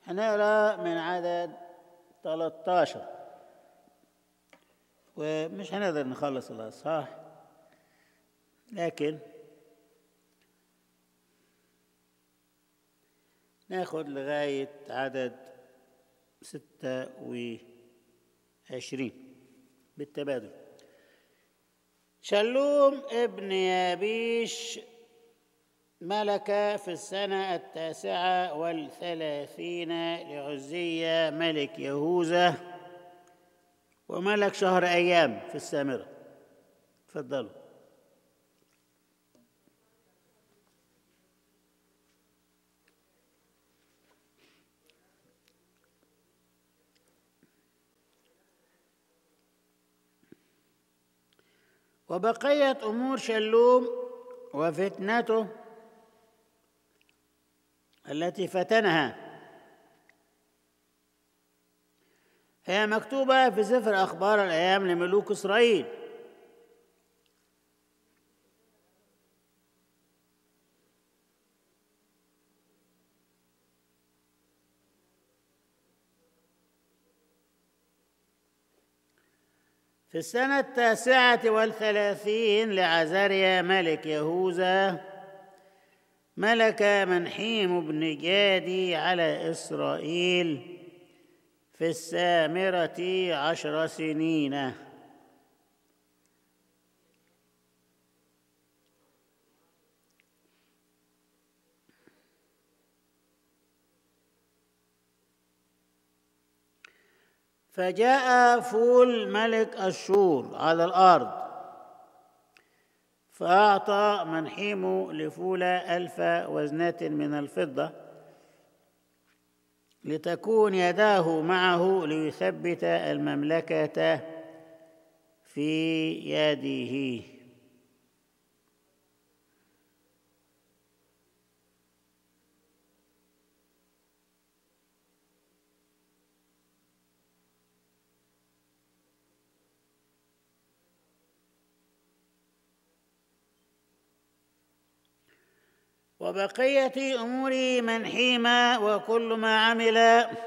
هنقرا من عدد 13 ومش هنقدر نخلص الأصحاح لكن ناخد لغاية عدد ستة وعشرين بالتبادل شلوم ابن يابيش ملك في السنة التاسعة والثلاثين لعزية ملك يهوذا وملك شهر أيام في السامرة تفضلوا وبقيت أمور شلوم وفتنته التي فتنها هي مكتوبة في سفر أخبار الأيام لملوك إسرائيل في السنة التاسعة والثلاثين لعزريا ملك يهوذا ملك منحيم بن جادي على إسرائيل في السامرة عشر سنين فجاء فول ملك أشور على الأرض فأعطى منحيم لفولة ألف وزنة من الفضة لتكون يداه معه ليثبت المملكة في يده وبقية أمور منحيمة وكل ما عمل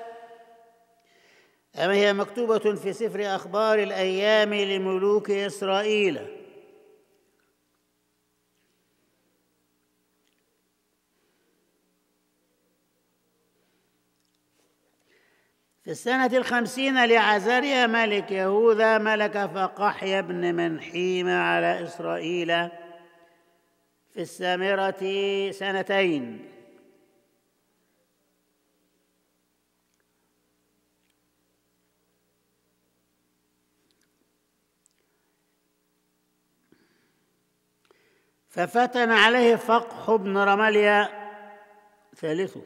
أما هي مكتوبة في سفر أخبار الأيام لملوك إسرائيل في السنة الخمسين لعزريا ملك يهوذا ملك فقحي بن منحيم على إسرائيل في السامرة سنتين ففتن عليه فقح بن رمليا ثالثه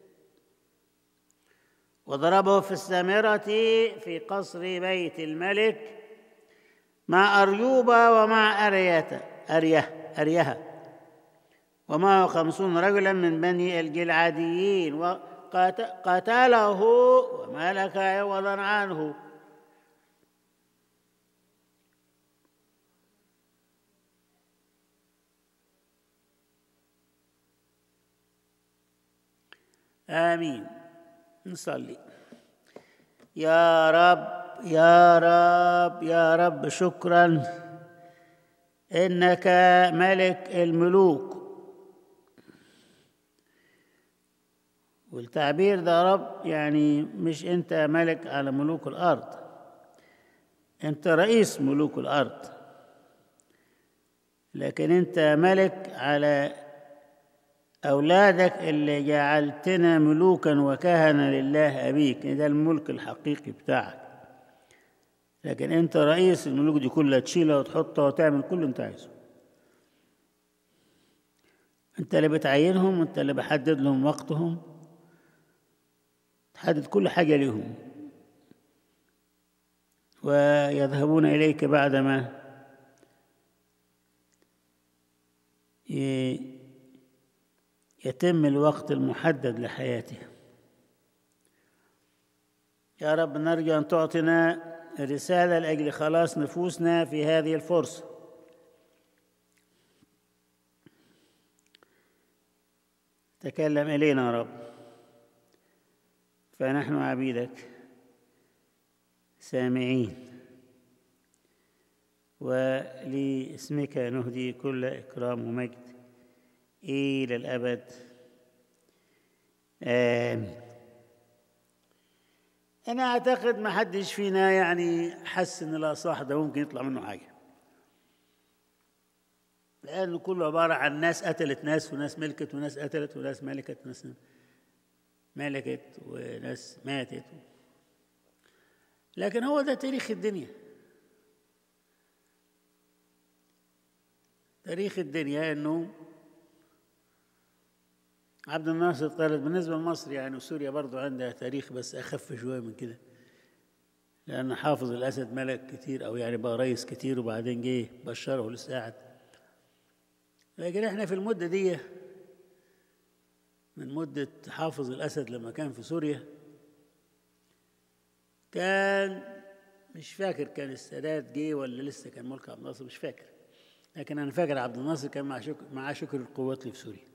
وضربه في السامرة في قصر بيت الملك مع أريوب ومع أرية أريه أريها ومعه خمسون رجلا من بني الجلعاديين وقتله وملك عوضا عنه آمين نصلي يا رب يا رب يا رب شكرا إنك ملك الملوك والتعبير ده رب يعني مش انت ملك على ملوك الارض انت رئيس ملوك الارض لكن انت ملك على اولادك اللي جعلتنا ملوكا وكهنه لله ابيك ده الملك الحقيقي بتاعك لكن انت رئيس الملوك دي كلها تشيلها وتحطها وتعمل كل اللي انت عايزه انت اللي بتعينهم انت اللي بحدد لهم وقتهم تحدد كل حاجة لهم ويذهبون إليك بعدما يتم الوقت المحدد لحياتهم يا رب نرجو أن تعطينا رسالة لأجل خلاص نفوسنا في هذه الفرصة تكلم إلينا يا رب فنحن عبيدك سامعين ولاسمك نهدي كل إكرام ومجد إلى الأبد آمين أنا أعتقد ما حدش فينا يعني حس إن الأصح ده ممكن يطلع منه حاجة لأنه كله عبارة عن ناس قتلت ناس وناس ملكت وناس قتلت وناس ملكت وناس ملكت وناس ماتت لكن هو ده تاريخ الدنيا تاريخ الدنيا انه عبد الناصر طالب بالنسبة لمصر يعني وسوريا برضو عندها تاريخ بس أخف شوية من كده لأن حافظ الأسد ملك كتير أو يعني بقى رئيس كتير وبعدين جه بشره لساعد لكن احنا في المدة دي من مدة حافظ الأسد لما كان في سوريا كان مش فاكر كان السادات جه ولا لسه كان ملك عبد الناصر مش فاكر لكن أنا فاكر عبد الناصر كان مع شكر معاه شكر القوات اللي في سوريا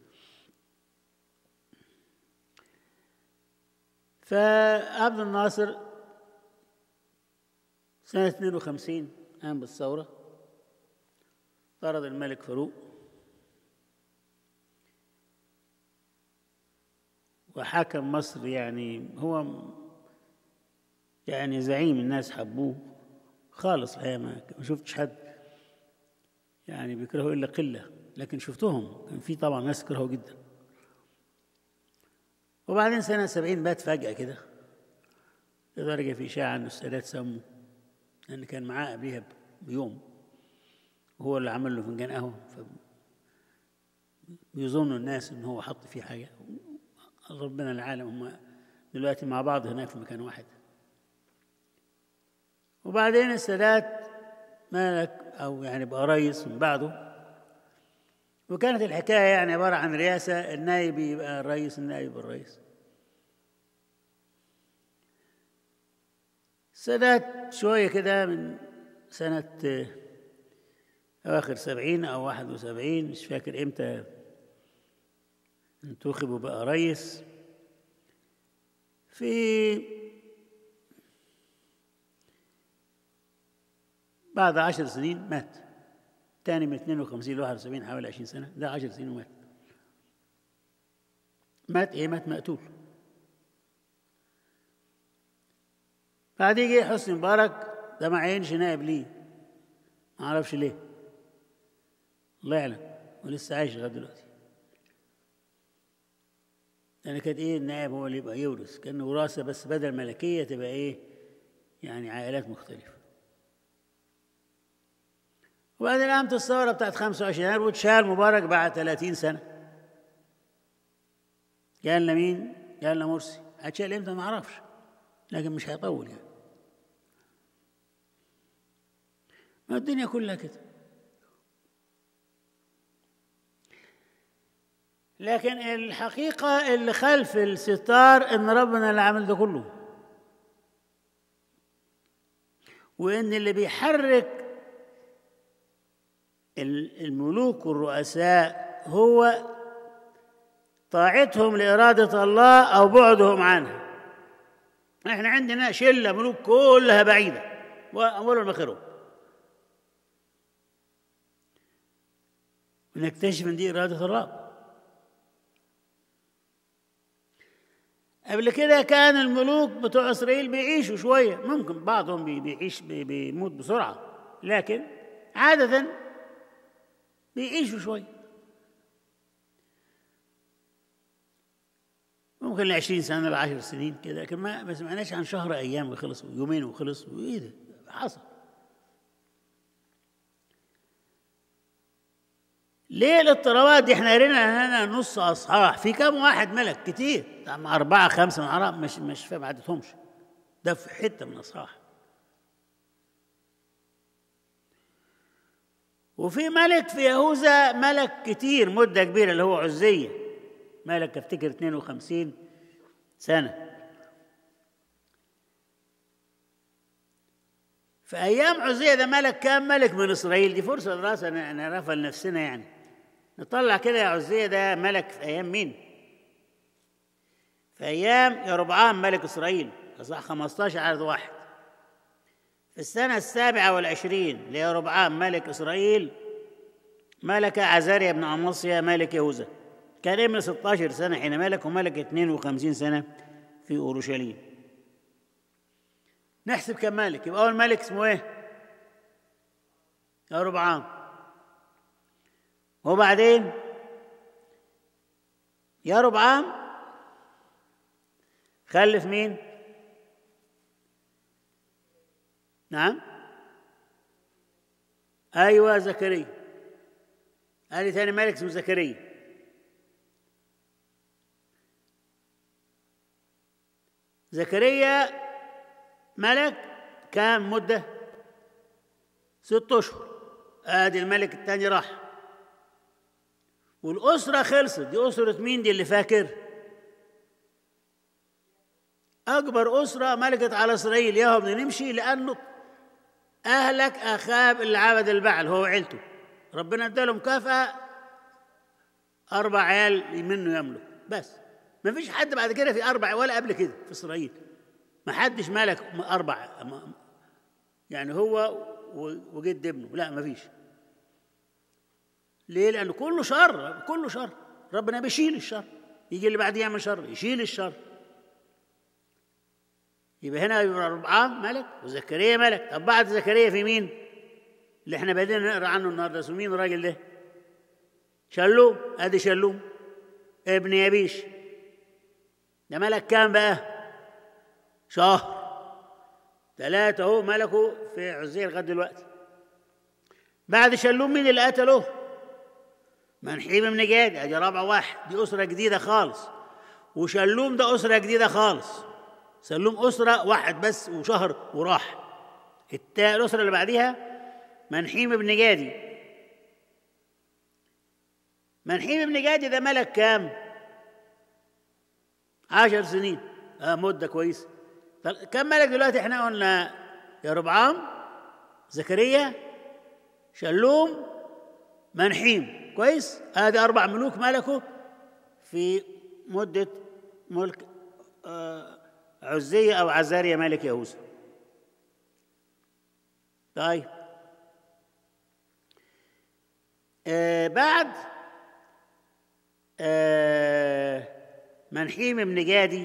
فعبد الناصر سنة 52 قام بالثورة طرد الملك فاروق وحكم مصر يعني هو يعني زعيم الناس حبوه خالص الحقيقة ما شفتش حد يعني بيكرهوا إلا قلة لكن شفتهم كان في طبعا ناس كرهوا جدا وبعدين سنة سبعين مات فجأة كده لدرجة في إشاعة إنه السادات سموا لأن كان معاه قبليها بيوم وهو اللي عمل له فنجان قهوة بيظنوا الناس إن هو حط فيه حاجة ربنا العالم هم دلوقتي مع بعض هناك في مكان واحد وبعدين السادات مالك أو يعني بقى رئيس من بعده وكانت الحكاية يعني عبارة عن رئاسة النائب يبقى الرئيس النائب الرئيس السادات شوية كده من سنة أواخر سبعين أو واحد وسبعين مش فاكر إمتى انتخب وبقى رئيس في بعد عشر سنين مات تاني من 52 ل 71 حوالي 20 سنة ده 10 سنين ومات مات إيه مات مقتول بعدين جه حسني مبارك ده ما عينش نائب ليه ما اعرفش ليه الله يعلم ولسه عايش لغايه دلوقتي يعني كانت ايه النائب هو اللي يبقى يورث كان وراثه بس بدل ملكيه تبقى ايه يعني عائلات مختلفه وبعدين قامت الثوره بتاعت 25 يناير واتشال مبارك بعد 30 سنه قال مين؟ قال مرسي هتشال امتى ما اعرفش لكن مش هيطول يعني ما الدنيا كلها كده لكن الحقيقة اللي خلف الستار إن ربنا اللي عمل ده كله وإن اللي بيحرك الملوك والرؤساء هو طاعتهم لإرادة الله أو بعدهم عنها احنا عندنا شلة ملوك كلها بعيدة وأولهم آخرهم ونكتشف ان دي اراده الرب قبل كده كان الملوك بتوع اسرائيل بيعيشوا شويه ممكن بعضهم بيعيش بيموت بسرعه لكن عاده بيعيشوا شويه ممكن ل 20 سنه ل 10 سنين كده لكن ما ما سمعناش عن شهر ايام وخلص يومين وخلص وايه ده حصل ليه الاضطرابات دي احنا قرينا هنا نص اصحاح في كم واحد ملك كتير مع اربعه خمسه من عرب مش مش فاهم عدتهمش ده في حته من اصحاح وفي ملك في يهوذا ملك كتير مده كبيره اللي هو عزيه ملك افتكر 52 سنه في ايام عزيه ده ملك كام ملك من اسرائيل دي فرصه دراسه نعرفها لنفسنا يعني نطلع كده يا عزية ده ملك في أيام مين؟ في أيام يربعام ملك إسرائيل أصح 15 عدد واحد في السنة السابعة والعشرين ليربعام ملك إسرائيل ملك عزاريا بن عمصيا ملك يهوذا كان ابن 16 سنة حين ملك وملك 52 سنة في أورشليم نحسب كم ملك يبقى أول ملك اسمه إيه؟ يربعام وبعدين يربعام خلف مين؟ نعم أيوة زكريا قال ثاني ملك اسمه زكريا زكريا ملك كان مدة ست أشهر آدي الملك الثاني راح والأسرة خلصت دي أسرة مين دي اللي فاكر أكبر أسرة ملكت على إسرائيل ياهو بدنا نمشي لأنه أهلك أخاب اللي عبد البعل هو وعيلته ربنا اداله مكافأة أربع عيال منه يملك بس ما فيش حد بعد كده في أربع ولا قبل كده في إسرائيل ما حدش ملك أربع يعني هو وجد ابنه لا ما فيش ليه؟ لأنه كله شر كله شر ربنا بيشيل الشر يجي اللي بعديه يعمل شر يشيل الشر يبقى هنا يبقى ربعام ملك وزكريا ملك طب بعد زكريا في مين؟ اللي احنا بدينا نقرا عنه النهارده اسمه مين الراجل ده؟ شلوم ادي شلوم ابن يبيش ده ملك كام بقى؟ شهر ثلاثة اهو ملكوا في عزية لغاية دلوقتي بعد شلوم مين اللي قتله؟ منحيب بن جاد ادي رابع واحد دي أسرة جديدة خالص وشلوم ده أسرة جديدة خالص سلوم أسرة واحد بس وشهر وراح التا الأسرة اللي بعديها منحيم بن جادي منحيم بن جادي ده ملك كام؟ عشر سنين آه مدة كويسة كم ملك دلوقتي احنا قلنا يا ربعام زكريا شلوم منحيم كويس ادي اربع ملوك ملكوا في مده ملك آه عزيه او عزاريا ملك يهوذا طيب آه بعد آه منحيم بن جادي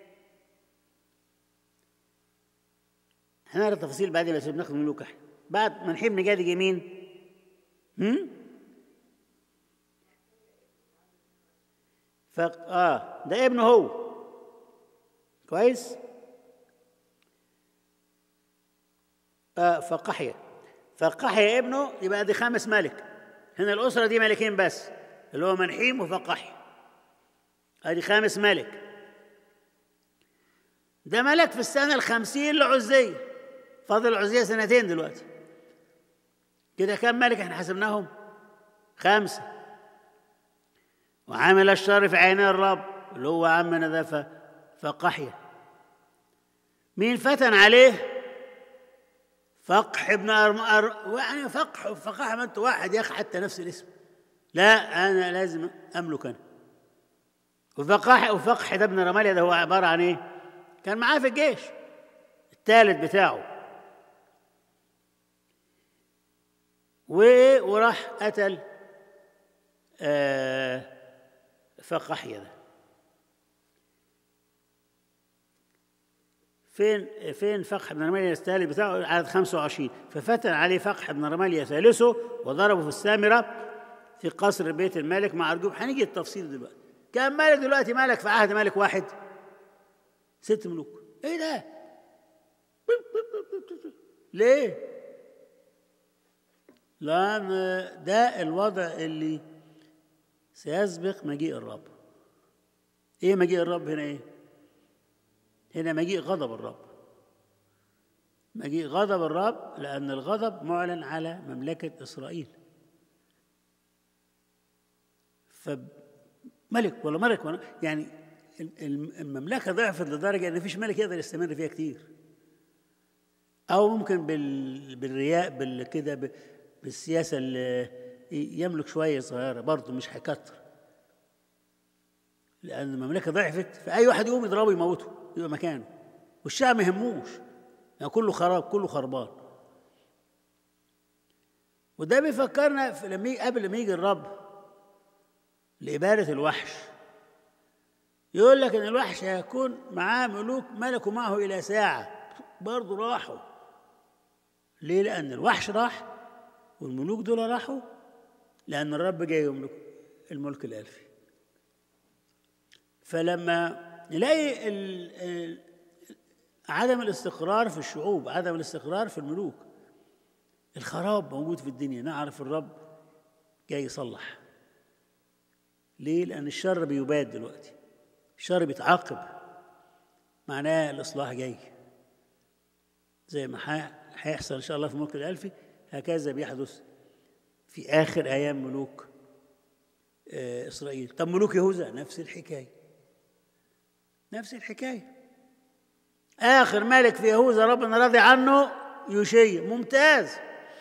هنقرا التفاصيل بعدين بس بناخد ملوك احنا بعد منحيم بن جادي جه مين؟ هم؟ ف... اه ده ابنه هو كويس آه فقحية فقحية ابنه يبقى دي خامس ملك هنا الأسرة دي ملكين بس اللي هو منحيم وفقحي ادي خامس ملك ده ملك في السنة الخمسين لعزية فاضل عزية سنتين دلوقتي كده كم ملك احنا حسبناهم خمسة وعمل الشر في عيني الرب اللي هو عمنا ده فقحية مين فتن عليه فقح ابن أر... يعني فقح فقح ما انت واحد يا اخي حتى نفس الاسم لا انا لازم املك انا وفقح وفقح ده ابن رماليا ده هو عباره عن ايه؟ كان معاه في الجيش الثالث بتاعه وراح قتل آه فقحية ده فين فين فقح بن رماليا الثالث بتاعه عدد 25 ففتن عليه فقح بن رماليا ثالثه وضربه في السامرة في قصر بيت الملك مع أرجوب هنيجي التفصيل دلوقتي كان مالك دلوقتي مالك في عهد مالك واحد ست ملوك ايه ده ليه لأن ده الوضع اللي سيسبق مجيء الرب ايه مجيء الرب هنا ايه هنا مجيء غضب الرب مجيء غضب الرب لأن الغضب معلن على مملكة إسرائيل فملك ولا ملك ولا يعني المملكة ضعفت لدرجة إن مفيش ملك يقدر يستمر فيها كتير أو ممكن بال... بالرياء بالكده بالسياسة اللي يملك شوية صغيرة برضه مش هيكتر لأن المملكة ضعفت فأي واحد يقوم يضربه يموته يبقى مكانه والشعب ما يهموش يعني كله خراب كله خربان وده بيفكرنا في لما قبل ما يجي الرب لإبادة الوحش يقول لك إن الوحش هيكون معاه ملوك ملكوا معه إلى ساعة برضه راحوا ليه؟ لأن الوحش راح والملوك دول راحوا لأن الرب جاي يملك الملك الألفي فلما نلاقي ال عدم الاستقرار في الشعوب عدم الاستقرار في الملوك الخراب موجود في الدنيا نعرف الرب جاي يصلح ليه لان الشر بيباد دلوقتي الشر بيتعاقب معناه الاصلاح جاي زي ما هيحصل ان شاء الله في الملك الالفي هكذا بيحدث في اخر ايام ملوك اسرائيل طب ملوك يهوذا نفس الحكايه نفس الحكايه اخر ملك في يهوذا ربنا راضي عنه يوشيا ممتاز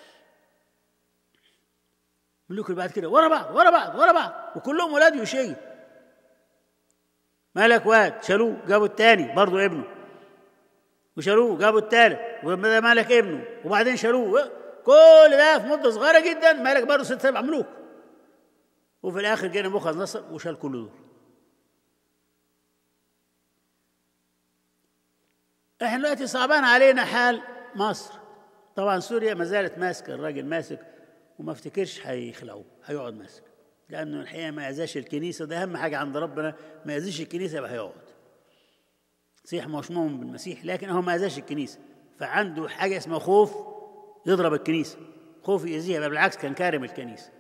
ملوك اللي بعد كده ورا بعض ورا بعض ورا بعض وكلهم ولاد يوشيا ملك واد شالوه جابوا الثاني برضه ابنه وشالوه جابوا الثالث وده ملك ابنه وبعدين شالوه كل ده في مده صغيره جدا ملك برضه ست سبع ملوك وفي الاخر جه نبوخذ نصر وشال كل دول احنا دلوقتي صعبان علينا حال مصر طبعا سوريا ما زالت ماسكه الراجل ماسك وما افتكرش هيخلعوه هيقعد ماسك لانه الحقيقه ما يأذاش الكنيسه ده اهم حاجه عند ربنا ما يأذيش الكنيسه يبقى هيقعد صحيح مش مؤمن بالمسيح لكن هو ما أذاش الكنيسه فعنده حاجه اسمها خوف يضرب الكنيسه خوف يأذيها بل بالعكس كان كارم الكنيسه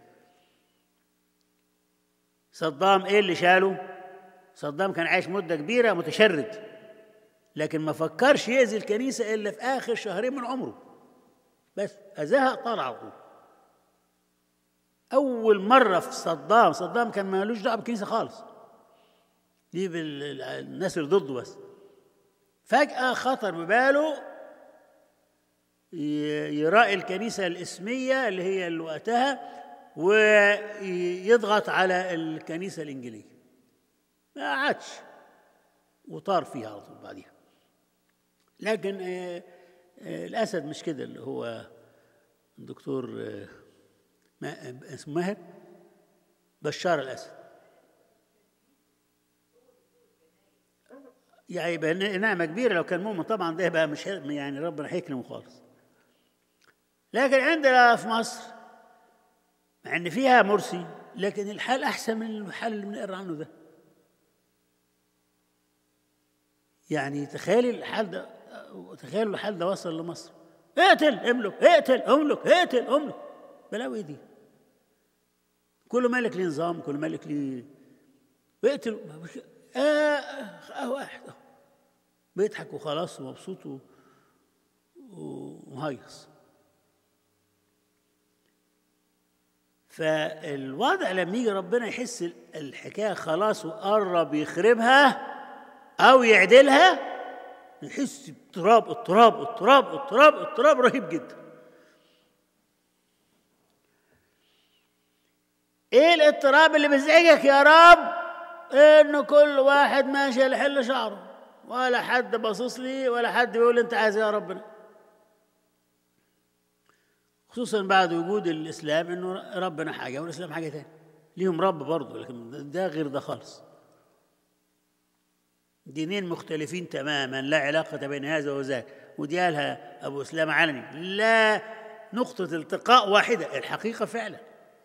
صدام ايه اللي شاله صدام كان عايش مده كبيره متشرد لكن ما فكرش يأذي الكنيسة إلا في آخر شهرين من عمره بس أذاها طال على طول أول مرة في صدام صدام كان مالوش دعوة بالكنيسة خالص دي بالناس اللي ضده بس فجأة خطر بباله يرائي الكنيسة الإسمية اللي هي اللي وقتها ويضغط على الكنيسة الإنجيلية ما عادش وطار فيها على طول بعديها لكن آه آه الاسد مش كده اللي هو الدكتور آه ما اسمه ماهر بشار الاسد يعني يبقى نعمه كبيره لو كان مؤمن طبعا ده يبقى مش يعني ربنا هيكرمه خالص لكن عندنا في مصر مع ان فيها مرسي لكن الحال احسن من الحال اللي بنقرا عنه ده يعني تخيلي الحال ده تخيلوا الحال ده وصل لمصر اقتل املك اقتل املك اقتل املك بلاوي دي كل ملك ليه نظام كل ملك ليه بيقتل آه, آه واحد أهو بيضحك وخلاص ومبسوط ومهيص فالوضع لما يجي ربنا يحس الحكايه خلاص وقرب يخربها او يعدلها يحس باضطراب اضطراب اضطراب اضطراب اضطراب رهيب جدا ايه الاضطراب اللي بيزعجك يا رب ان كل واحد ماشي يحل شعره ولا حد باصص لي ولا حد بيقول انت عايز يا ربنا خصوصا بعد وجود الاسلام انه ربنا حاجه والاسلام حاجه تانية ليهم رب برضه لكن ده غير ده خالص دينين مختلفين تماما لا علاقة بين هذا وذاك ودي قالها أبو إسلام علني لا نقطة التقاء واحدة الحقيقة فعلا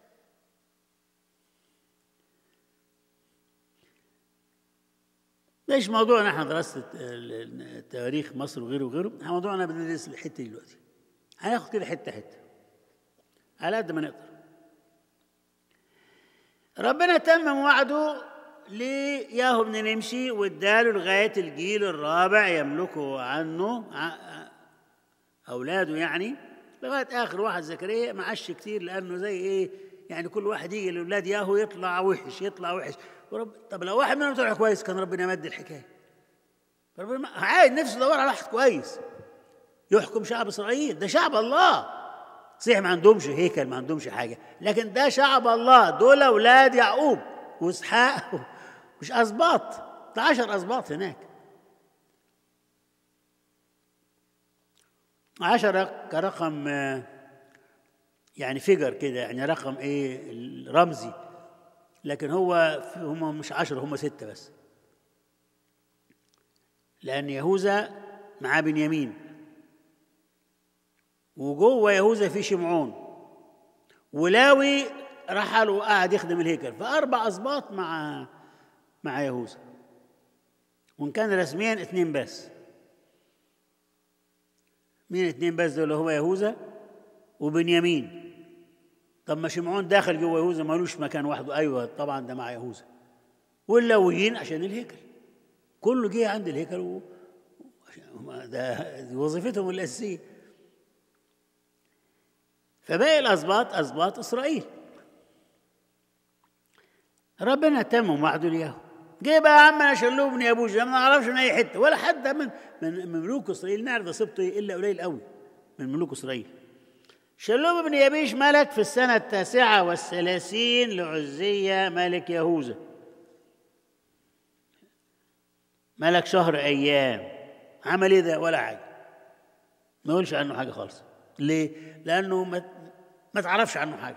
ليش موضوعنا احنا دراسة تاريخ مصر وغيره وغيره احنا موضوعنا بندرس الحتة دي دلوقتي هناخد كده حتة حتة على قد ما نقدر ربنا تمم وعده لياهو بن نمشي واداله لغاية الجيل الرابع يملكه عنه أولاده يعني لغاية آخر واحد زكريا ما عاش كتير لأنه زي إيه يعني كل واحد يجي لأولاد ياهو يطلع وحش يطلع وحش ورب طب لو واحد منهم طلع كويس كان ربنا مد الحكاية ربنا عايز نفسه يدور على واحد كويس يحكم شعب إسرائيل ده شعب الله صحيح ما عندهمش هيكل ما عندهمش حاجة لكن ده شعب الله دول أولاد يعقوب وإسحاق مش أسباط ده عشر أسباط هناك عشرة كرقم آه، يعني فيجر كده يعني رقم ايه رمزي لكن هو هم مش عشرة هم ستة بس لأن يهوذا معاه بنيامين وجوه يهوذا في شمعون ولاوي رحل وقعد يخدم الهيكل فأربع أسباط مع مع يهوذا وإن كان رسميا اثنين بس مين اثنين بس دول هو يهوذا وبنيامين طب ما شمعون داخل جوه يهوذا مالوش مكان وحده ايوه طبعا ده مع يهوذا واللويين عشان الهيكل كله جه عند الهيكل و... ده وظيفتهم الاساسيه فباقي الاسباط اسباط اسرائيل ربنا تمم وعده ليهم جه بقى عمنا شلوه بن يابوش ما نعرفش من اي حته ولا حد من من ملوك اسرائيل نعرف سبطي الا قليل قوي من ملوك اسرائيل شلوم بن يبيش ملك في السنة التاسعة والثلاثين لعزية ملك يهوذا ملك شهر أيام عمل إيه ده ولا حاجة ما يقولش عنه حاجة خالص ليه؟ لأنه ما, ما تعرفش عنه حاجة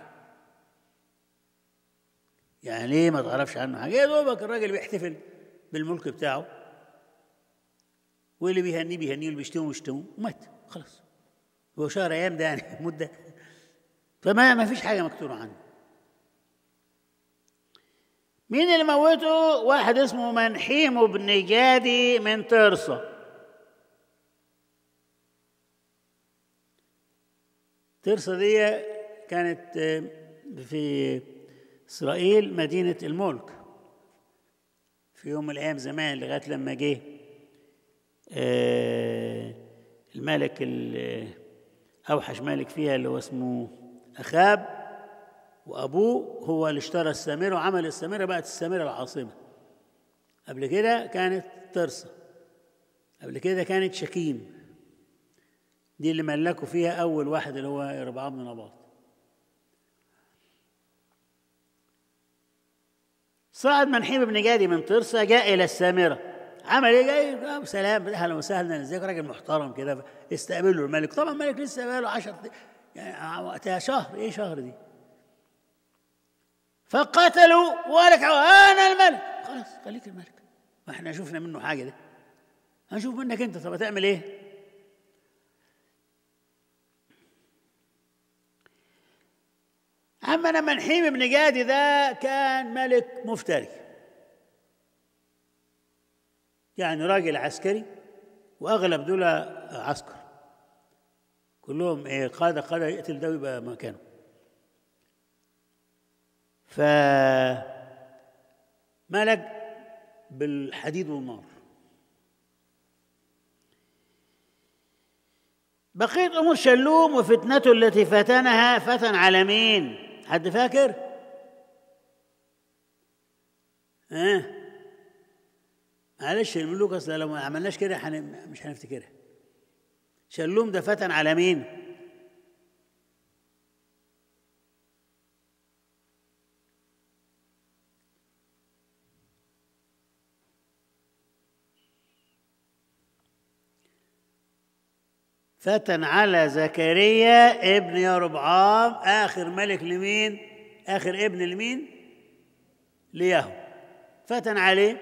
يعني ليه ما تعرفش عنه حاجة يا دوبك الراجل بيحتفل بالملك بتاعه واللي بيهنيه بيهنيه واللي بيشتمه بيشتمه ومات خلاص هو شهر ايام ده يعني مده فما ما فيش حاجه مكتوبه عنه مين اللي موته واحد اسمه منحيم بن جادي من ترصة ترصة دي كانت في إسرائيل مدينة الملك في يوم من الأيام زمان لغاية لما جه الملك أوحش مالك فيها اللي هو اسمه أخاب وأبوه هو اللي اشترى السامرة وعمل السامرة بقت السامرة العاصمة قبل كده كانت ترسة قبل كده كانت شكيم دي اللي ملكوا فيها أول واحد اللي هو ربعام بن نباط صعد منحيم بن جادي من ترسة جاء إلى السامرة عمل ايه جاي سلام اهلا وسهلا ازيك راجل محترم كده استقبله الملك طبعا الملك لسه بقاله 10 يعني وقتها شهر ايه شهر دي فقتلوا وقالك انا الملك خلاص خليك الملك ما احنا شفنا منه حاجه ده هنشوف منك انت طب هتعمل ايه عمنا منحيم بن جادي ده كان ملك مفتري يعني راجل عسكري واغلب دول عسكر كلهم ايه قاده قاده يقتل ده ويبقى مكانه ف ملك بالحديد والنار بقيت امور شلوم وفتنته التي فتنها فتن على مين حد فاكر ها أه؟ معلش الملوك اصل لو ما عملناش كده حن... مش هنفتكرها شلوم ده فتن على مين فتن على زكريا ابن يربعام اخر ملك لمين اخر ابن لمين ليهو فتن عليه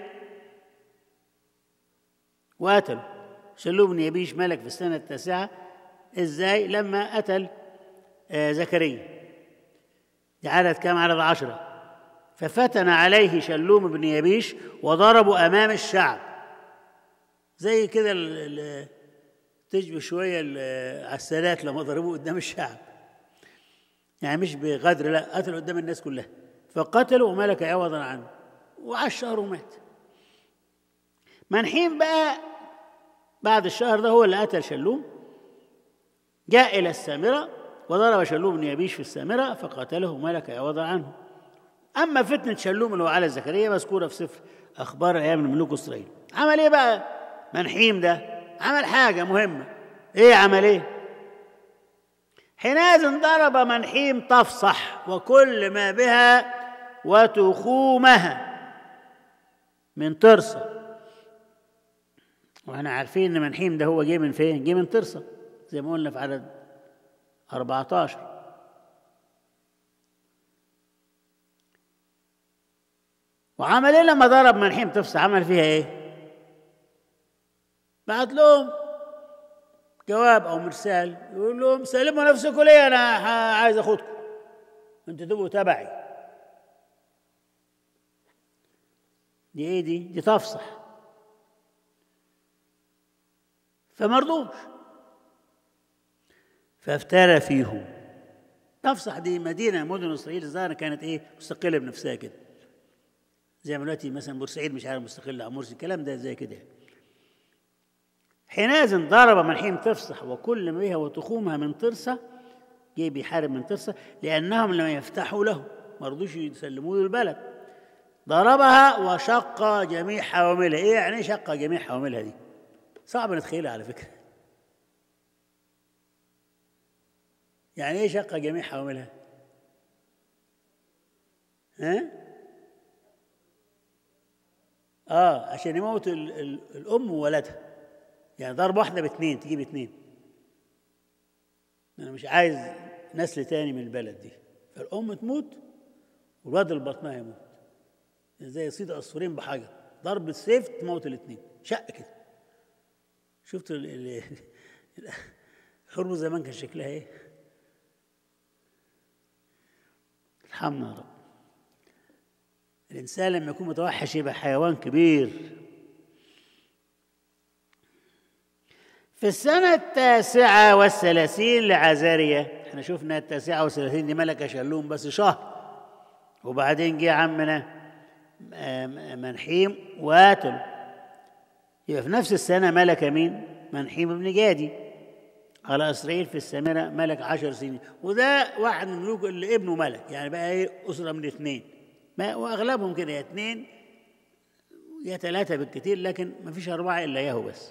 وقتله شلوه بن يبيش ملك في السنة التاسعة ازاي لما قتل آه زكريا دي عدد كام عدد عشرة ففتن عليه شلوم بن يبيش وضربوا أمام الشعب زي كده تشبه شوية السادات لما ضربوه قدام الشعب يعني مش بغدر لا قتلوا قدام الناس كلها فقتلوا وملك عوضا عنه وعاش شهر ومات منحيم بقى بعد الشهر ده هو اللي قتل شلوم جاء إلى السامرة وضرب شلوم بن يبيش في السامرة فقتله ملك عوضا عنه أما فتنة شلوم اللي هو على زكريا مذكورة في سفر أخبار أيام الملوك إسرائيل عمل إيه بقى منحيم ده عمل حاجة مهمة إيه عمل إيه حينئذ ضرب منحيم تفصح وكل ما بها وتخومها من ترسة واحنا عارفين ان منحيم ده هو جه من فين؟ جه من ترسة زي ما قلنا في عدد 14 وعمل ايه لما ضرب منحيم تفصح عمل فيها ايه؟ بعت لهم جواب او مرسال يقول لهم سلموا نفسكم ليه انا عايز اخدكم انتوا تبقوا تبعي دي ايه دي؟ دي تفصح فمرضوش فافترى فيهم تفصح دي مدينه مدن اسرائيل الظاهر كانت ايه مستقله بنفسها كده زي ما دلوقتي مثلا بورسعيد مش عارف مستقله او مرسي الكلام ده زي كده حينئذ ضرب منحيم تفصح وكل ما بها وتخومها من ترسه جه بيحارب من ترسه لانهم لم يفتحوا له ما رضوش يسلموا له البلد ضربها وشق جميع حواملها ايه يعني شق جميع حواملها دي صعب نتخيلها على فكره يعني ايه شق جميع حواملها ها اه عشان يموت ال ال الام وولدها يعني ضربه واحده باثنين تجيب اثنين انا مش عايز نسل تاني من البلد دي فالام تموت والواد اللي بطنها يموت زي صيد عصفورين بحجر ضربة سيف تموت الاثنين شق كده شفت الحرب زمان كان شكلها ايه ارحمنا يا رب الإنسان لما يكون متوحش يبقى حيوان كبير في السنة التاسعة والثلاثين لعزارية احنا شفنا التاسعة والثلاثين دي ملكة شلوم بس شهر وبعدين جه عمنا منحيم واتل يبقى في نفس السنة ملك مين؟ منحيم بن جادي على إسرائيل في السامرة ملك عشر سنين وده واحد من الملوك اللي ابنه ملك يعني بقى ايه أسرة من اثنين ما واغلبهم كده يا اثنين يا ثلاثة بالكثير لكن ما فيش أربعة إلا ياهو بس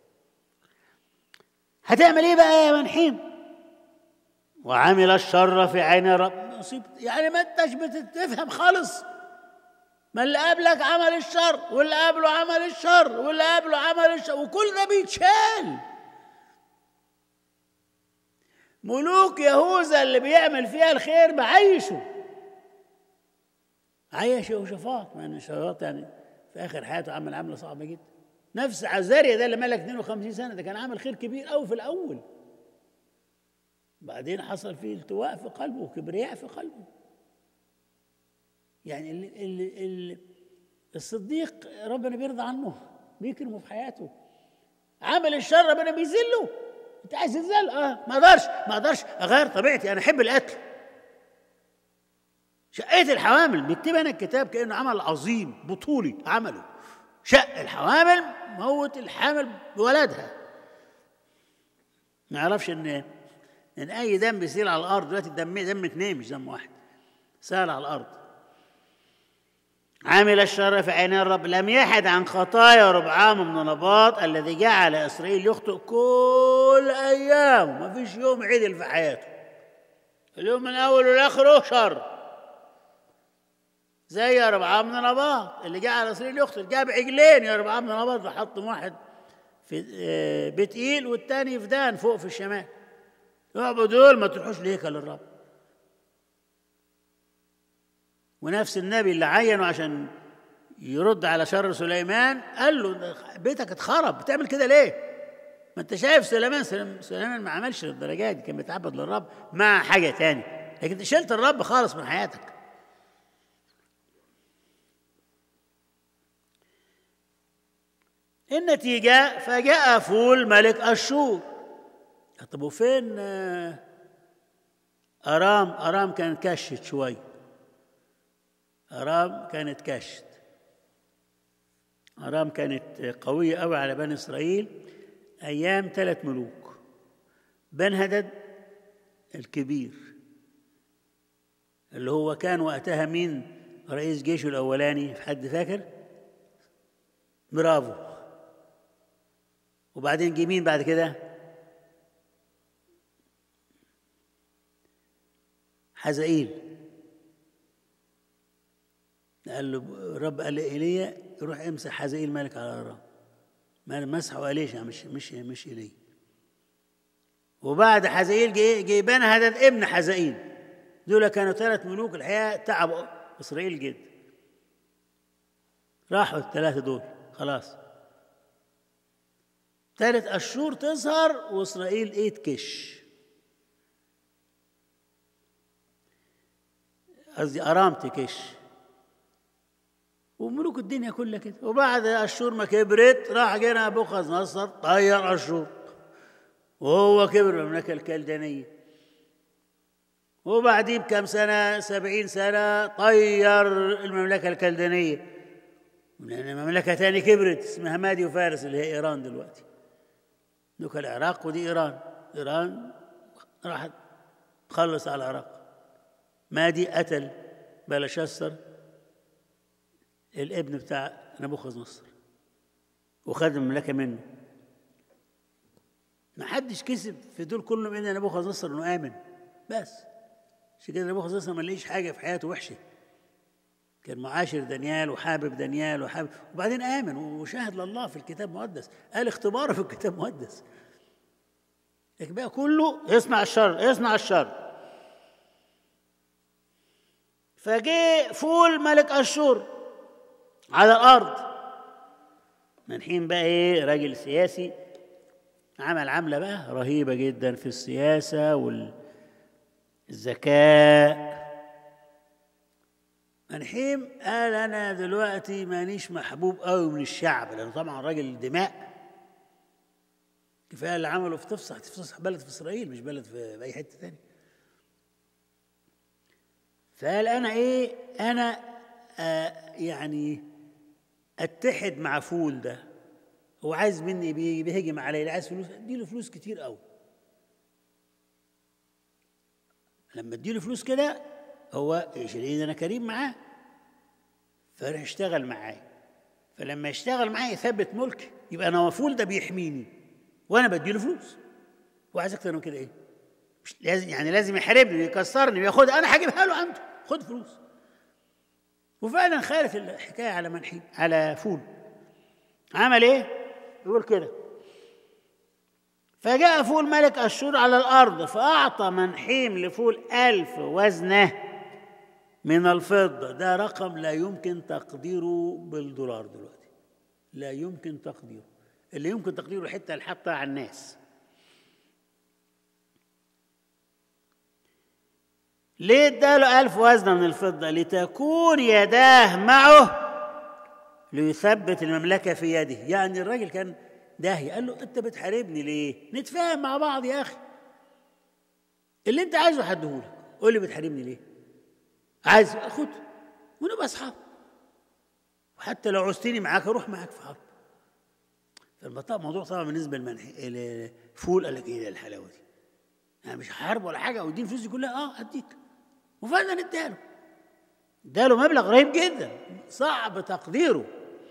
هتعمل إيه بقى يا منحيم؟ وعمل الشر في عين رب نصيب يعني ما انتش بتفهم خالص ما اللي قبلك عمل الشر واللي قبله عمل الشر واللي قبله عمل الشر وكل ده بيتشال ملوك يهوذا اللي بيعمل فيها الخير بعيشه عايش يهوشافاط مع ان يهوشافاط يعني في اخر حياته عمل عمله صعبه جدا نفس عزاريا ده اللي ملك 52 سنه ده كان عامل خير كبير قوي في الاول بعدين حصل فيه التواء في قلبه وكبرياء في قلبه يعني ال ال ال الصديق ربنا بيرضى عنه بيكرمه في حياته عمل الشر ربنا بيذله انت عايز تذل اه ما اقدرش ما اقدرش اغير طبيعتي انا احب القتل شقيت الحوامل بيكتب انا الكتاب كانه عمل عظيم بطولي عمله شق الحوامل موت الحامل بولدها ما يعرفش ان ان اي دم بيسيل على الارض دلوقتي دم دم اثنين مش دم واحد سال على الارض عمل الشر في عين الرب لم يحد عن خطايا ربعام بن نباط الذي جعل اسرائيل يخطئ كل ايامه ما فيش يوم عدل في حياته اليوم من اوله لاخره شر زي يا ربعام بن نباط اللي جعل اسرائيل يخطئ جاب عجلين يا ربعام بن نباط فحط واحد في بيت ايل والتاني في دان فوق في الشمال اعبدوا دول ما تروحوش لهيكل الرب ونفس النبي اللي عينه عشان يرد على شر سليمان قال له بيتك اتخرب بتعمل كده ليه؟ ما انت شايف سليمان سليمان ما عملش للدرجات دي كان بيتعبد للرب مع حاجه تاني لكن انت شلت الرب خالص من حياتك النتيجة فجاء فول ملك أشور طب وفين أرام أرام كان كشت شوي أرام كانت كشت أرام كانت قوية أوي على بني إسرائيل أيام ثلاث ملوك بن هدد الكبير اللي هو كان وقتها مين رئيس جيشه الأولاني في حد فاكر؟ برافو وبعدين جه مين بعد كده؟ حزائيل قال له الرب قال لإيليا يروح يمسح حزائيل ملك على ارام ما مسحه اليشع مش مش مش ايليا وبعد حزائيل جه جه بني هدد ابن حزائيل دول كانوا ثلاث ملوك الحقيقه تعبوا اسرائيل جدا راحوا الثلاثه دول خلاص ثالث اشهر تظهر واسرائيل ايه تكش قصدي ارام تكش وملوك الدنيا كلها كده وبعد اشهر ما كبرت راح جينا بوخذ نصر طير اشهر وهو كبر المملكه الكلدانيه وبعديه بكم سنه سبعين سنه طير المملكه الكلدانيه لان مملكه تاني كبرت اسمها مادي وفارس اللي هي ايران دلوقتي دوك العراق ودي ايران ايران راحت تخلص على العراق مادي قتل بلشسر الابن بتاع نبوخذ نصر وخد المملكة منه ما حدش كسب في دول كلهم إلا نبوخذ نصر إنه آمن بس عشان كده نبوخذ نصر ما لقيش حاجة في حياته وحشة كان معاشر دانيال وحابب دانيال وحابب وبعدين آمن وشاهد لله في الكتاب المقدس قال اختباره في الكتاب المقدس لكن بقى كله يصنع الشر يصنع الشر فجه فول ملك أشور على الأرض منحين بقى إيه راجل سياسي عمل عملة بقى رهيبة جدا في السياسة والذكاء منحيم قال أنا دلوقتي مانيش محبوب قوي من الشعب لأنه طبعا راجل دماء كفاية اللي عمله في تفصح تفصح بلد في إسرائيل مش بلد في أي حتة تانية فقال انا ايه انا آه يعني اتحد مع فول ده هو عايز مني بي- بيهجم عليا عايز فلوس اديله فلوس كتير قوي لما اديله فلوس كده هو يشيل انا كريم معاه فراح يشتغل معايا فلما يشتغل معايا يثبت ملكي يبقى انا مفول ده بيحميني وانا بديله فلوس وعايز اكتر من كده ايه مش لازم يعني لازم يحاربني ويكسرني وياخدها انا هجيبها له عنده خد فلوس وفعلا خالف الحكايه على منحي على فول عمل ايه؟ يقول كده فجاء فول ملك أشور على الأرض فأعطى منحيم لفول ألف وزنه من الفضة ده رقم لا يمكن تقديره بالدولار دلوقتي لا يمكن تقديره اللي يمكن تقديره حتى اللي حطها على الناس ليه اداله ألف وزنة من الفضة لتكون يداه معه ليثبت المملكة في يده يعني الراجل كان داهية قال له أنت بتحاربني ليه نتفاهم مع بعض يا أخي اللي أنت عايزه هديهولك قول لي بتحاربني ليه عايز خد ونبقى أصحاب وحتى لو عوزتني معاك أروح معاك في حرب فالموضوع طبعا بالنسبة للفول قال لك إيه ده الحلاوة دي أنا مش هحارب ولا حاجة واديني فلوسي كلها أه هديك وفعلا اداله اداله مبلغ رهيب جدا صعب تقديره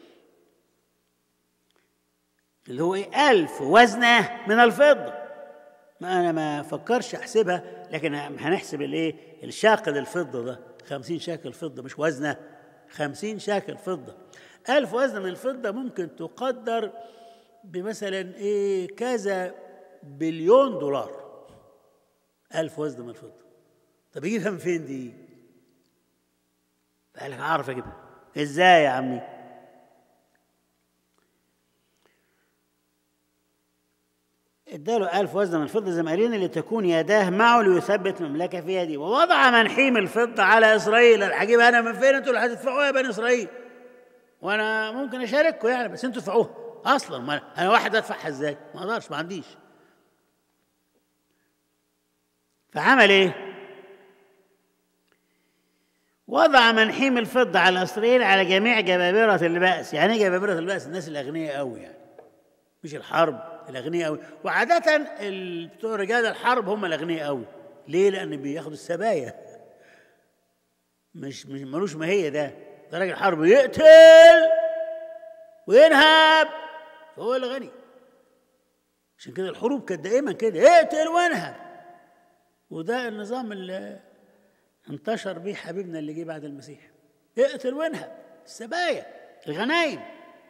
اللي هو ايه ألف وزنة من الفضة ما أنا ما فكرش أحسبها لكن هنحسب الإيه الشاقل الفضة ده خمسين شاكل فضة مش وزنة خمسين شاكل فضة ألف وزنة من الفضة ممكن تقدر بمثلا إيه كذا بليون دولار ألف وزنة من الفضة طب يجيبها من فين دي؟ قال لك أعرف أجيبها إزاي يا عمي؟ اداله ألف وزن من الفضة زي ما قالين لتكون يداه معه ليثبت مملكة في يدي ووضع منحيم الفضة على إسرائيل هجيبها أنا من فين أنتوا اللي هتدفعوها يا بني إسرائيل وأنا ممكن أشارككم يعني بس أنتوا تدفعوها أصلا ما أنا واحد أدفعها إزاي؟ ما أقدرش ما عنديش فعمل إيه؟ وضع منحيم الفضة على إسرائيل على جميع جبابرة البأس يعني إيه جبابرة البأس الناس الأغنياء قوي يعني مش الحرب الأغنياء قوي وعادة ال- بتوع رجال الحرب هم الأغنياء قوي ليه؟ لأن بياخدوا السبايا مش مش ملوش ما هي ده ده راجل حرب يقتل وينهب فهو الغني عشان كده الحروب كانت دائما كده اقتل وانهب وده النظام اللي انتشر بيه حبيبنا اللي جه بعد المسيح اقتل وانهب السبايا الغنايم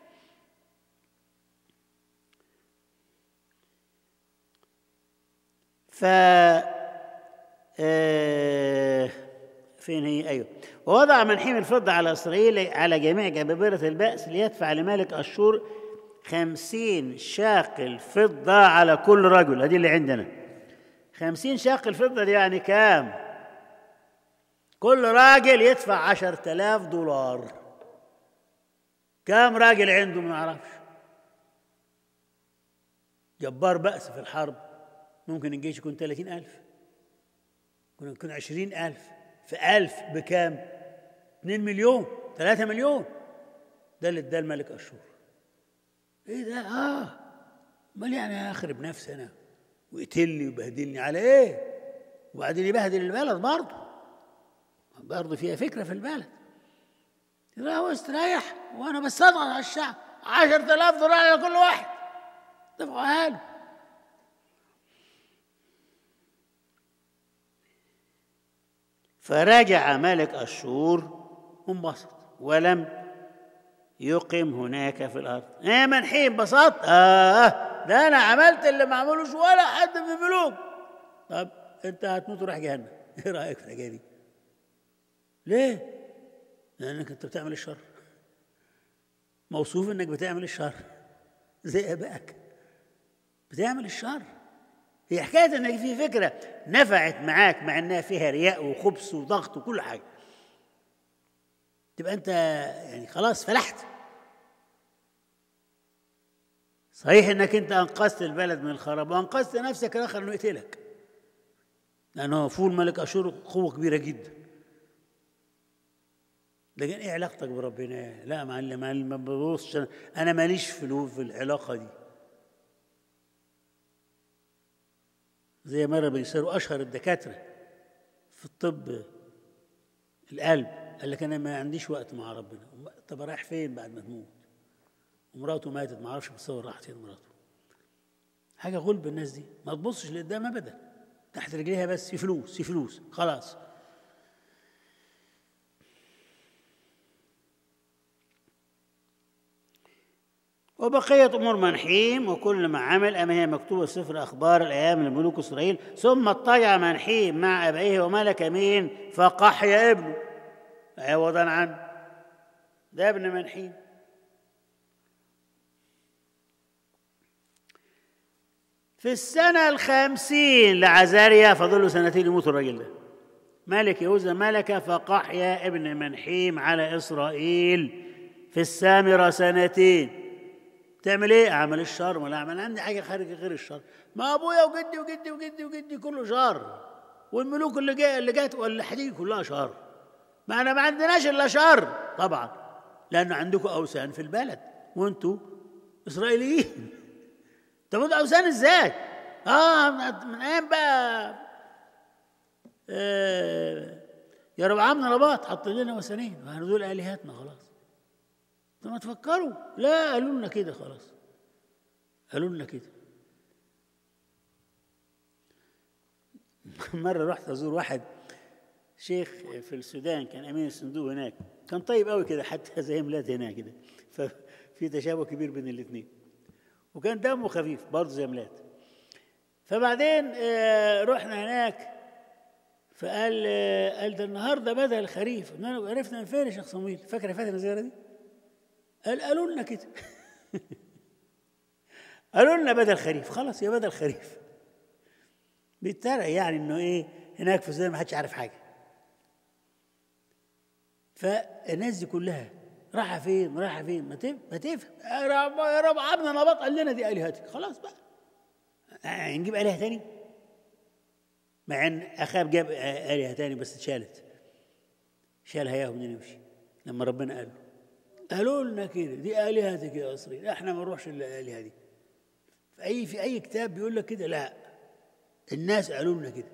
ف آه، فين هي ايوه ووضع منحيم الفضة على إسرائيل على جميع جبابرة البأس ليدفع لملك أشور خمسين شاقل فضة على كل رجل هذه اللي عندنا خمسين شاقل فضة دي يعني كام كل راجل يدفع عشر تلاف دولار كام راجل عنده ما نعرفش جبار بأس في الحرب ممكن الجيش يكون ثلاثين ألف ممكن يكون عشرين ألف في ألف بكام 2 مليون 3 مليون ده اللي اداه الملك اشور ايه ده اه امال يعني اخرب نفسي انا ويقتلني ويبهدلني على ايه وبعدين يبهدل البلد برضه برضه فيها فكره في البلد لا هو استريح وانا بس اضغط على الشعب 10000 دولار على كل واحد دفعوها له فرجع ملك أشور وانبسط ولم يقم هناك في الأرض إيه منحين بسط آه ده أنا عملت اللي ما عملوش ولا حد في الملوك طب أنت هتموت وراح جهنم إيه رأيك في الحكاية دي؟ ليه؟ لأنك أنت بتعمل الشر موصوف إنك بتعمل الشر زي أبائك بتعمل الشر هي حكايه انك في فكره نفعت معاك مع انها فيها رياء وخبث وضغط وكل حاجه تبقى انت يعني خلاص فلحت صحيح انك انت انقذت البلد من الخراب وانقذت نفسك الاخر انه يقتلك لانه فول ملك اشور قوه كبيره جدا لكن ايه علاقتك بربنا لا معلم ما ببصش انا ماليش في في العلاقه دي زي مرة بيصيروا أشهر الدكاترة في الطب القلب قال لك أنا ما عنديش وقت مع ربنا طب رايح فين بعد ما تموت ومراته ماتت ما اعرفش بتصور راحت فين مراته حاجة غلب الناس دي ما تبصش لقدام أبدا تحت رجليها بس في فلوس في فلوس خلاص وبقية أمور منحيم وكل ما عمل أما هي مكتوبة في سفر أخبار الأيام لملوك إسرائيل ثم اضطجع منحيم مع أبيه وملك مين فقحيا ابنه عوضا عنه ده ابن منحيم في السنة الخامسين لعزاريا فضلوا سنتين يموت الراجل ده ملك يهوذا ملك فقحيا ابن منحيم على إسرائيل في السامرة سنتين تعمل ايه؟ اعمل الشر ولا اعمل عندي حاجه خارج غير الشر ما ابويا وجدي وجدي وجدي وجدي كله شر والملوك اللي جاي اللي جات واللي هتيجي كلها شر ما انا ما عندناش الا شر طبعا لان عندكم اوثان في البلد وانتوا اسرائيليين طب انتوا اوثان ازاي؟ اه من ايام بقى آه يا رب عمنا رباط حط لنا وثنين دول الهتنا خلاص طب ما تفكروا لا قالوا لنا كده خلاص قالوا لنا كده مرة رحت أزور واحد شيخ في السودان كان أمين الصندوق هناك كان طيب قوي كده حتى زي ميلاد هناك كده ففي تشابه كبير بين الاثنين وكان دمه خفيف برضه زي ميلاد فبعدين رحنا هناك فقال قال ده النهارده بدا الخريف عرفنا من فين يا شيخ صمويل فاكر فاتن الزياره دي؟ قال قالوا لنا كده قالوا لنا بدل خريف خلاص يا بدل خريف بيتريق يعني انه ايه هناك في السودان ما حدش عارف حاجه فالناس دي كلها رايحه فين رايحه فين ما تفهم ما تفهم يا رب يا رب عبنا نبط قال لنا دي الهتك خلاص بقى يعني نجيب الهه تاني مع ان اخاب جاب الهه تاني بس اتشالت شالها ياهم منين يمشي لما ربنا قال له قالوا لنا كده دي آلهتك يا إسرائيل احنا ما نروحش للآلهة دي في أي في أي كتاب بيقول لك كده لا الناس قالوا لنا كده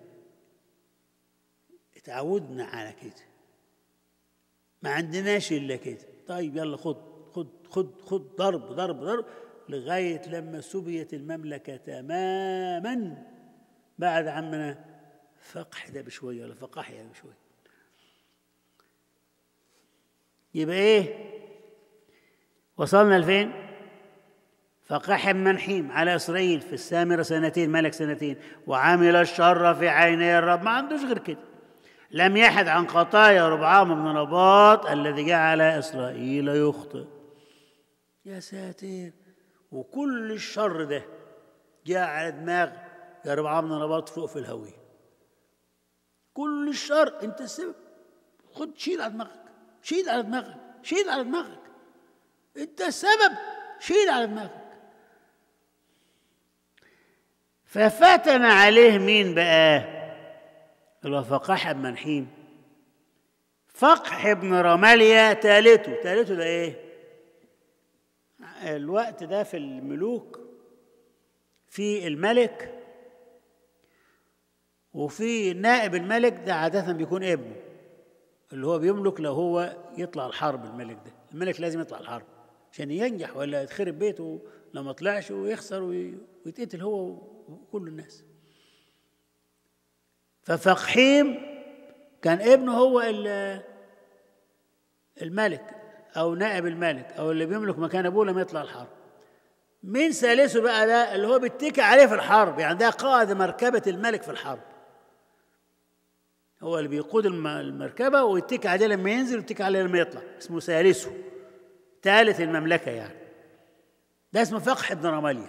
اتعودنا على كده ما عندناش إلا كده طيب يلا خد خد خد خد ضرب ضرب ضرب لغاية لما سبيت المملكة تماما بعد عمنا فقح ده بشوية ولا فقحيا بشوية يبقى ايه وصلنا لفين فقحم منحيم على إسرائيل في السامرة سنتين ملك سنتين وعمل الشر في عيني الرب ما عندوش غير كده لم يحد عن خطايا ربعام بن رباط الذي جعل إسرائيل يخطئ يا ساتر وكل الشر ده جاء على دماغ يا ربعام بن رباط فوق في الهوية كل الشر انت السبب خد شيل على دماغك شيل على دماغك شيل على دماغك انت السبب شيل على دماغك ففتن عليه مين بقى اللي هو فقح بن منحيم فقح بن رماليا تالته تالته ده ايه الوقت ده في الملوك في الملك وفي نائب الملك ده عادة بيكون ابنه اللي هو بيملك لو هو يطلع الحرب الملك ده الملك لازم يطلع الحرب عشان ينجح ولا يتخرب بيته لو ما طلعش ويخسر ويتقتل هو وكل الناس ففقحيم كان ابنه هو الملك او نائب الملك او اللي بيملك مكان ابوه لما يطلع الحرب مين ثالثه بقى ده اللي هو بيتكي عليه في الحرب يعني ده قائد مركبة الملك في الحرب هو اللي بيقود المركبة ويتكي عليه لما ينزل ويتكي عليه لما يطلع اسمه ثالثه ثالث المملكة يعني ده اسمه فقح بن رماليا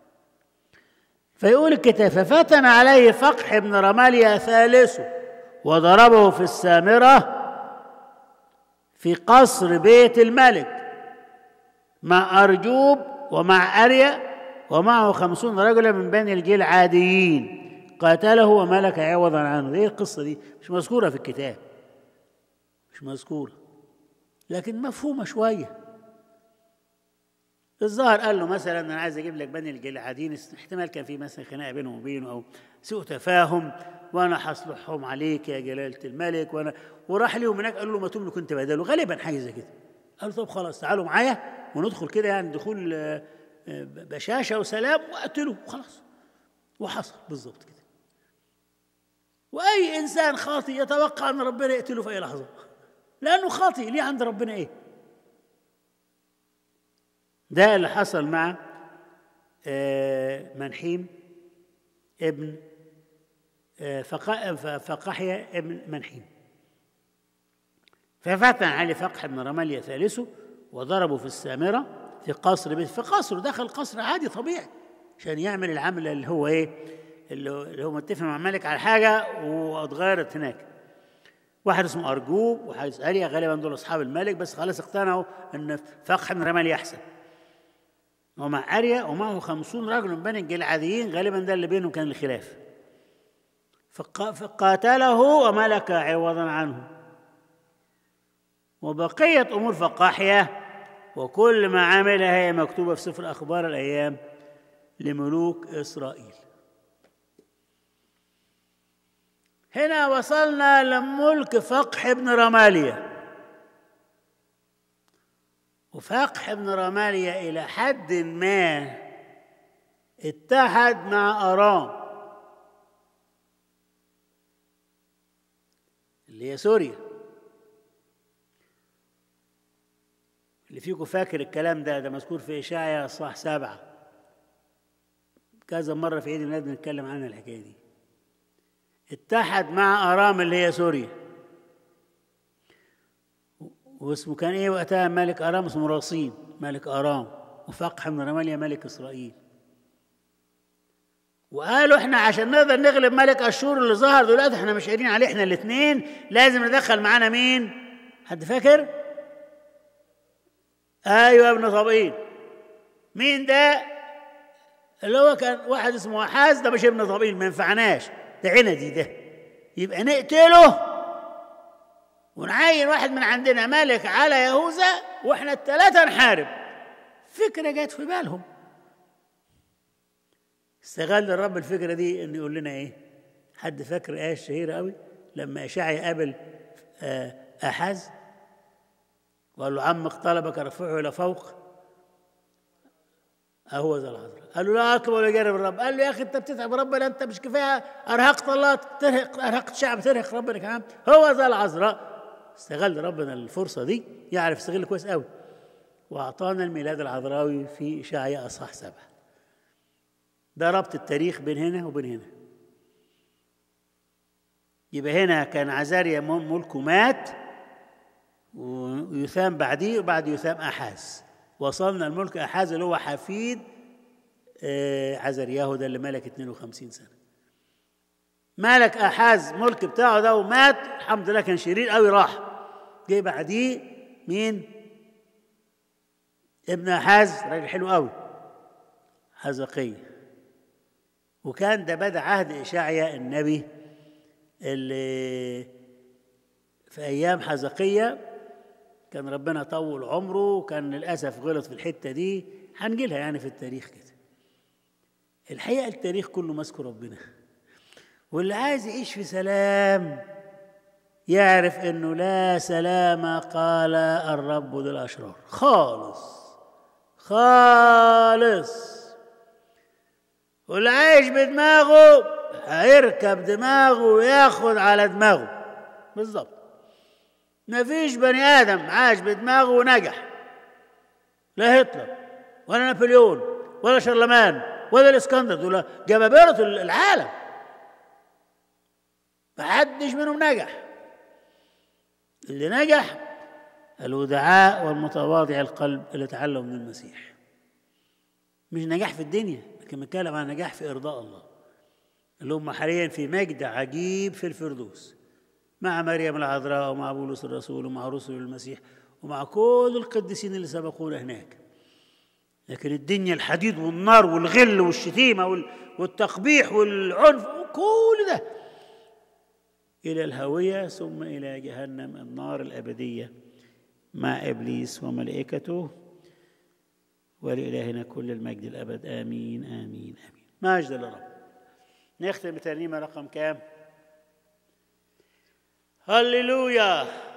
فيقول الكتاب ففتن عليه فقح بن رماليا ثالثه وضربه في السامرة في قصر بيت الملك مع أرجوب ومع أريا ومعه خمسون رجلا من بني الجيل عاديين قاتله وملك عوضا عنه ايه القصة دي مش مذكورة في الكتاب مش مذكورة لكن مفهومة شوية الظاهر قال له مثلا انا عايز اجيب لك بني الجلعادين احتمال كان في مثلا خناقه بينهم وبينه او سوء تفاهم وانا هصلحهم عليك يا جلاله الملك وانا وراح ليهم هناك قال له ما تملك انت بداله غالبا حاجه زي كده قال طب خلاص تعالوا معايا وندخل كده يعني دخول بشاشه وسلام واقتله وخلاص وحصل بالظبط كده واي انسان خاطئ يتوقع ان ربنا يقتله في اي لحظه لانه خاطئ ليه عند ربنا ايه ده اللي حصل مع منحيم ابن فقحية ابن منحيم ففتن علي فقح بن رماليا ثالثه وضربه في السامرة في قصر بيت في قصر دخل قصر عادي طبيعي عشان يعمل العمل اللي هو ايه اللي هو متفق مع الملك على حاجة واتغيرت هناك واحد اسمه أرجوب وواحد اسمه أريا غالبا دول أصحاب الملك بس خلاص اقتنعوا إن فقح بن رماليا أحسن ومع أريا ومعه خمسون رجل من بني الجلعاديين غالبا ده اللي بينهم كان الخلاف فقاتله وملك عوضا عنه وبقية أمور فقاحية وكل ما عملها هي مكتوبة في سفر أخبار الأيام لملوك إسرائيل هنا وصلنا لملك فقح بن رماليا وفقح بن رماليا إلى حد ما اتحد مع أرام اللي هي سوريا اللي فيكم فاكر الكلام ده ده مذكور في إشاعية صح سبعة كذا مرة في عيد الميلاد بنتكلم عن الحكاية دي اتحد مع أرام اللي هي سوريا واسمه كان ايه وقتها ملك ارام اسمه رصين ملك ارام وفقح بن رماليا ملك اسرائيل وقالوا احنا عشان نقدر نغلب ملك اشور اللي ظهر دلوقتي احنا مش قادرين عليه احنا الاثنين لازم ندخل معانا مين حد فاكر ايوه ابن طبيل مين ده اللي هو كان واحد اسمه حاز ده مش ابن طبيل ما ينفعناش ده عندي ده يبقى نقتله ونعين واحد من عندنا ملك على يهوذا واحنا الثلاثه نحارب فكره جت في بالهم استغل الرب الفكره دي انه يقول لنا ايه حد فاكر ايه الشهيره قوي لما اشعيا قابل احاز وقال له عمك طلبك ارفعه الى فوق اهو ذا العذراء قال له لا اطلب ولا اجرب الرب قال له يا اخي انت بتتعب ربنا انت مش كفايه ارهقت الله ترهق ارهقت شعب ترهق ربنا كمان هو ذا العذراء استغل ربنا الفرصه دي يعرف يستغل كويس قوي وأعطانا الميلاد العذراوي في إشعياء أصحاح سبعة ده ربط التاريخ بين هنا وبين هنا يبقى هنا كان عزاريا ملكه مات ويثام بعديه وبعد يثام أحاز وصلنا الملك أحاز اللي هو حفيد عزرياهو ده اللي ملك 52 سنة ملك أحاز ملك بتاعه ده ومات الحمد لله كان شرير قوي راح جه بعديه مين ابن أحاز راجل حلو قوي حزقية وكان ده بدا عهد إشعيا النبي اللي في أيام حزقية كان ربنا طول عمره وكان للأسف غلط في الحتة دي هنجيلها يعني في التاريخ كده الحقيقة التاريخ كله مذكور ربنا واللي عايز يعيش في سلام يعرف انه لا سلام قال الرب للاشرار خالص خالص واللي عايش بدماغه هيركب دماغه وياخد على دماغه بالظبط مفيش بني ادم عاش بدماغه ونجح لا هتلر ولا نابليون ولا شرلمان ولا الاسكندر دول جبابرة العالم محدش منهم نجح اللي نجح الودعاء والمتواضع القلب اللي تعلم من المسيح مش نجاح في الدنيا لكن بنتكلم عن نجاح في ارضاء الله اللي هم حاليا في مجد عجيب في الفردوس مع مريم العذراء ومع بولس الرسول ومع رسل المسيح ومع كل القديسين اللي سبقونا هناك لكن الدنيا الحديد والنار والغل والشتيمة والتقبيح والعنف كل ده إلى الهوية ثم إلى جهنم النار الأبدية مع إبليس وملائكته ولإلهنا كل المجد الأبد آمين آمين آمين مجد للرب نختم بترنيمة رقم كام هللويا